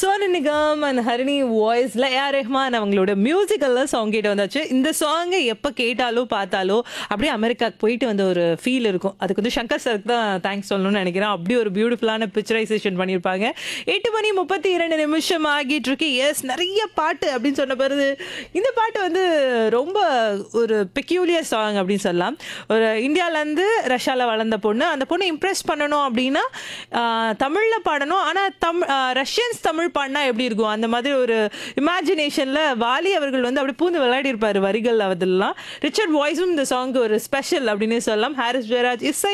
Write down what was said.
Sonu Nigam and Harini வாய்ஸ்ல AR Rahman அவங்களோட மியூசிக்கல்ல song கேட்டு வந்தாச்சு இந்த சாங்கை எப்போ கேட்டாலோ பார்த்தாலோ அப்படியே அமெரிக்காக்கு போயிட்டு வந்த ஒரு ஃபீல் இருக்கும் அதுக்கு வந்து சங்கர் சருக்கு தான் தேங்க்ஸ் சொல்லணும்னு நினைக்கிறேன் அப்படி ஒரு பியூட்டிஃபுல்லான பிக்சரைசேஷன் பண்ணியிருப்பாங்க எட்டு மணி முப்பத்தி இரண்டு நிமிஷம் ஆகிட்டு இருக்கு எஸ் நிறைய பாட்டு அப்படின்னு சொன்ன பிறகு இந்த பாட்டு வந்து ரொம்ப ஒரு பெக்யூலியர் சாங் அப்படின்னு சொல்லலாம் ஒரு இந்தியாவிலேருந்து ரஷ்யாவில் வளர்ந்த பொண்ணு அந்த பொண்ணை இம்ப்ரெஸ் பண்ணணும் அப்படின்னா தமிழில் பாடணும் ஆனால் தம் ரஷ்யன்ஸ் தமிழ் பாடினா எப்படி இருக்கும் அந்த மாதிரி ஒரு இமேஜினேஷனில் வாலி அவர்கள் வந்து அப்படி பூந்து விளையாடி இருப்பார் வரிகள் அதெல்லாம் ரிச்சர்ட் வாய்ஸும் இந்த சாங்க்கு ஒரு ஸ்பெஷல் அப்படின்னு சொல்லலாம் ஹாரிஸ் ஜெயராஜ் இசை